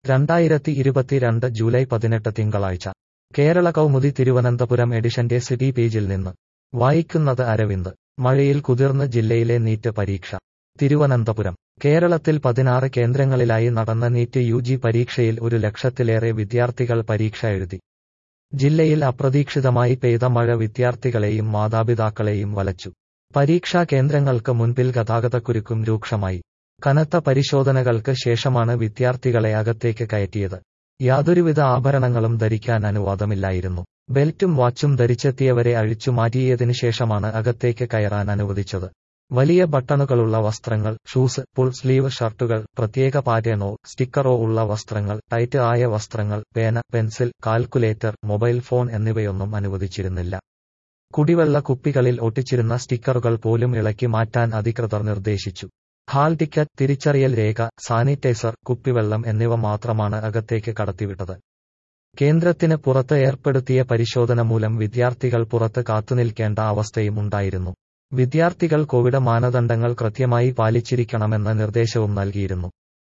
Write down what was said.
രണ്ടായിരത്തി ഇരുപത്തിരണ്ട് ജൂലൈ പതിനെട്ട് തിങ്കളാഴ്ച കേരള കൗമുദി തിരുവനന്തപുരം എഡിഷന്റെ സിറ്റി പേജിൽ നിന്ന് വായിക്കുന്നത് അരവിന്ദ് മഴയിൽ കുതിർന്ന് ജില്ലയിലെ നീറ്റ് പരീക്ഷ തിരുവനന്തപുരം കേരളത്തിൽ പതിനാറ് കേന്ദ്രങ്ങളിലായി നടന്ന നീറ്റ് യു ജി പരീക്ഷയിൽ ഒരു ലക്ഷത്തിലേറെ വിദ്യാർത്ഥികൾ പരീക്ഷ എഴുതി ജില്ലയിൽ അപ്രതീക്ഷിതമായി പെയ്ത മഴ വിദ്യാർത്ഥികളെയും മാതാപിതാക്കളെയും വലച്ചു പരീക്ഷാ കേന്ദ്രങ്ങൾക്ക് മുൻപിൽ ഗതാഗതക്കുരുക്കും രൂക്ഷമായി കനത്ത പരിശോധനകൾക്ക് ശേഷമാണ് വിദ്യാർത്ഥികളെ അകത്തേക്ക് കയറ്റിയത് യാതൊരുവിധ ആഭരണങ്ങളും ധരിക്കാൻ അനുവാദമില്ലായിരുന്നു ബെൽറ്റും വാച്ചും ധരിച്ചെത്തിയവരെ അഴിച്ചു മാറ്റിയതിനു ശേഷമാണ് അകത്തേക്ക് കയറാൻ അനുവദിച്ചത് വലിയ ബട്ടണുകളുള്ള വസ്ത്രങ്ങൾ ഷൂസ് ഫുൾ സ്ലീവ് ഷർട്ടുകൾ പ്രത്യേക പാറ്റേണോ സ്റ്റിക്കറോ ഉള്ള വസ്ത്രങ്ങൾ ടൈറ്റ് ആയ വസ്ത്രങ്ങൾ പേന പെൻസിൽ കാൽക്കുലേറ്റർ മൊബൈൽ ഫോൺ എന്നിവയൊന്നും അനുവദിച്ചിരുന്നില്ല കുടിവെള്ള കുപ്പികളിൽ ഒട്ടിച്ചിരുന്ന സ്റ്റിക്കറുകൾ പോലും ഇളക്കി മാറ്റാൻ അധികൃതർ നിർദ്ദേശിച്ചു ഹാൾ ടിക്കറ്റ് തിരിച്ചറിയൽ രേഖ സാനിറ്റൈസർ കുപ്പിവെള്ളം എന്നിവ മാത്രമാണ് അകത്തേക്ക് കടത്തിവിട്ടത് കേന്ദ്രത്തിന് പുറത്ത് ഏർപ്പെടുത്തിയ പരിശോധന മൂലം വിദ്യാർത്ഥികൾ പുറത്ത് കാത്തുനിൽക്കേണ്ട അവസ്ഥയും ഉണ്ടായിരുന്നു വിദ്യാർത്ഥികൾ കോവിഡ് മാനദണ്ഡങ്ങൾ കൃത്യമായി പാലിച്ചിരിക്കണമെന്ന നിർദ്ദേശവും നൽകിയിരുന്നു